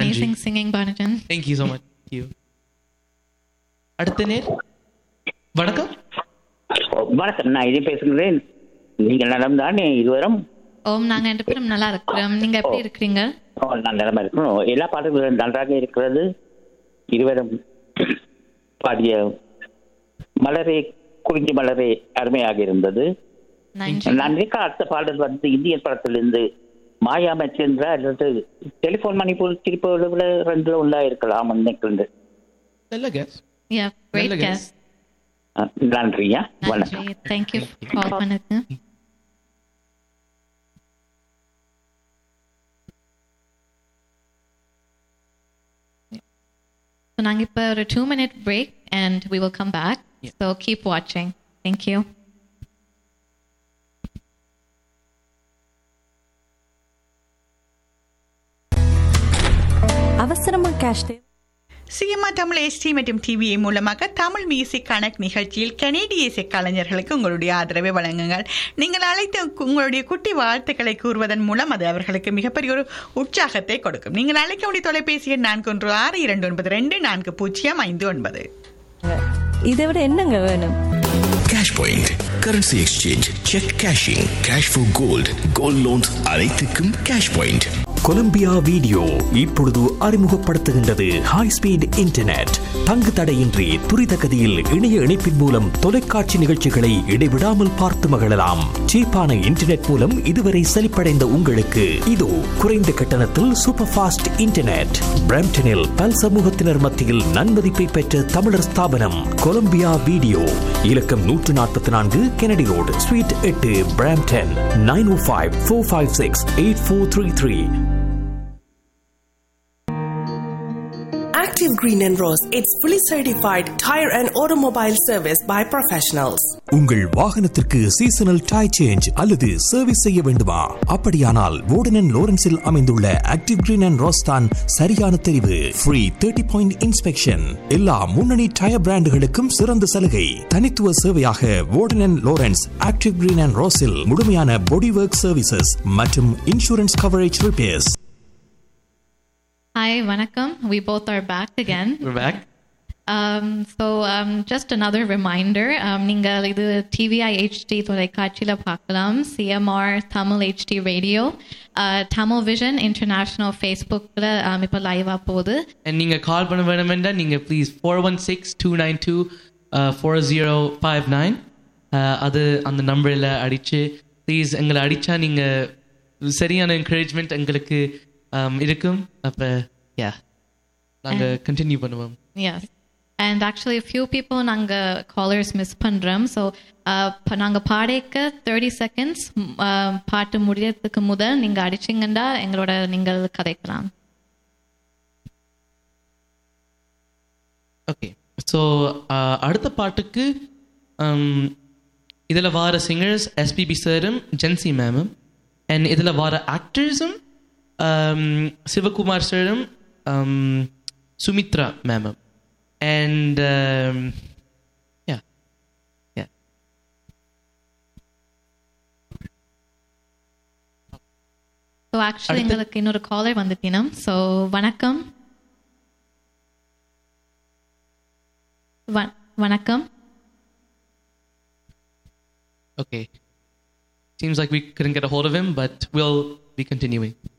amazing singing, Banajan. Thank you so much you அடுத்த நேர் வணக்கம் வணக்கம் நான் இது பேசுகிறேன் நீங்கள் நலம் தானே இருவரும் ஓம் நாங்க ரெண்டு பேரும் நல்லா இருக்கிறோம் நீங்க எப்படி இருக்கிறீங்க ஓ, நான் நிலமா இருக்கணும் எல்லா பாடல்களும் நன்றாக இருக்கிறது இருவரும் பாடிய மலரே குறிஞ்சி மலரே அருமையாக இருந்தது நன்றி நான் நினைக்க அடுத்த பாடல் வந்து இந்தியன் படத்திலிருந்து மாயா மச்சந்திரா அல்லது டெலிபோன் மணி போல் திருப்பி ரெண்டுல உள்ள இருக்கலாம் நினைக்கின்றேன் நல்ல கேஸ் Yeah, great நல்ல guess. அஹ், நன்றியா வணக்கம் நன்றி Thank you for call பண்ணது So நாங்க இப்ப ஒரு two minute break and we will come back. So keep watching. Thank you. அவசரமா கேஷ் தேவை சிஎம்ஆர் தமிழ் எஸ்டி மற்றும் டிவிஏ மூலமாக தமிழ் மியூசிக் கனெக்ட் நிகழ்ச்சியில் கனேடிய இசை கலைஞர்களுக்கு உங்களுடைய ஆதரவை வழங்குங்கள் நீங்கள் அழைத்த உங்களுடைய குட்டி வாழ்த்துக்களை கூறுவதன் மூலம் அது அவர்களுக்கு மிகப்பெரிய ஒரு உற்சாகத்தை கொடுக்கும் நீங்கள் அழைக்க வேண்டிய தொலைபேசி எண் நான்கு ஒன்று ஆறு இரண்டு ஒன்பது ரெண்டு நான்கு பூஜ்ஜியம் ஐந்து ஒன்பது இதை விட என்னங்க வேணும் cash point currency exchange cheque cashing cash for gold gold loans அனைத்துக்கும் கேஷ் பாயிண்ட் கொலம்பியா வீடியோ இப்பொழுது அறிமுகப்படுத்துகின்றது ஹை ஸ்பீட் இன்டர்நெட் தங்கு தடையின்றி துரித கதியில் இணைய இணைப்பின் மூலம் தொலைக்காட்சி நிகழ்ச்சிகளை இடைவிடாமல் பார்த்து மகிழலாம் சீப்பான இன்டர்நெட் மூலம் இதுவரை செழிப்படைந்த உங்களுக்கு இதோ குறைந்த கட்டணத்தில் சூப்பர் ஃபாஸ்ட் இன்டர்நெட் பிரம்டனில் பல் சமூகத்தினர் மத்தியில் நன்மதிப்பை பெற்ற தமிழர் ஸ்தாபனம் கொலம்பியா வீடியோ இலக்கம் நூற்று நாற்பத்தி நான்கு கெனடி ரோடு ஸ்வீட் எட்டு Brampton nine O five four five six eight four three three Active Green and Rose, it's fully certified tire and automobile service by professionals. உங்கள் வாகனத்திற்கு சீசனல் டை சேஞ்ச் அல்லது service செய்ய வேண்டுமா அப்படியானால் வோர்டன் லோரன்ஸில் அமைந்துள்ள active Green and ரோஸ்தான் சரியான தெரிவு free thirty point inspection எல்லா முன்னணி டயர் பிராண்டுகளுக்கும் சிறந்த சலுகை தனித்துவ சேவையாக Warden Lawrence Active Green and ரோஸில் முழுமையான பாடி ஒர்க் சர்வீசஸ் மற்றும் insurance coverage repairs Hi, Vanakkam. We both are back again. We're back. Um, so um, just another reminder, um, நீங்கள் இது டிவிஐ ஹெச்டி தொலைக்காட்சியில் பார்க்கலாம் CMR Tamil HD radio Tamil Vision International ஃபேஸ்புக்கில் இப்போ லைவாக போகுது And நீங்க கால் பண்ண வேணுமெண்டா நீங்க please four one six two nine two four zero five nine அது அந்த நம்பரில் அடிச்சு ப்ளீஸ் எங்களை அடிச்சா நீங்க சரியான என்கரேஜ்மெண்ட் எங்களுக்கு um, இருக்கும் அப்போ யா நாங்க கண்டினியூ பண்ணுவோம் Yes. And actually, a few people நாங்கள் காலர்ஸ் மிஸ் பண்ணுறோம் ஸோ நாங்கள் பாடைக்க தேர்ட்டி செகண்ட்ஸ் பாட்டு முடியறதுக்கு முதல் நீங்கள் அடிச்சிங்கன்னா எங்களோட நீங்கள் கதைக்கலாம் ஓகே ஸோ அடுத்த பாட்டுக்கு இதில் வர சிங்கர்ஸ் எஸ்பிபி சாரும் ஜென்சி மேமும் அண்ட் இதில் வர ஆக்டர்ஸும் சிவகுமார் சாரும் சுமித்ரா மேமும் and yeah yeah so actually அடுத்து- எங்களுக்கு இன்னொரு காலர் வந்துட்டினோம் ஸோ வணக்கம் வ- வணக்கம் Okay. Seems like we couldn't get a hold of him, but we'll be continuing.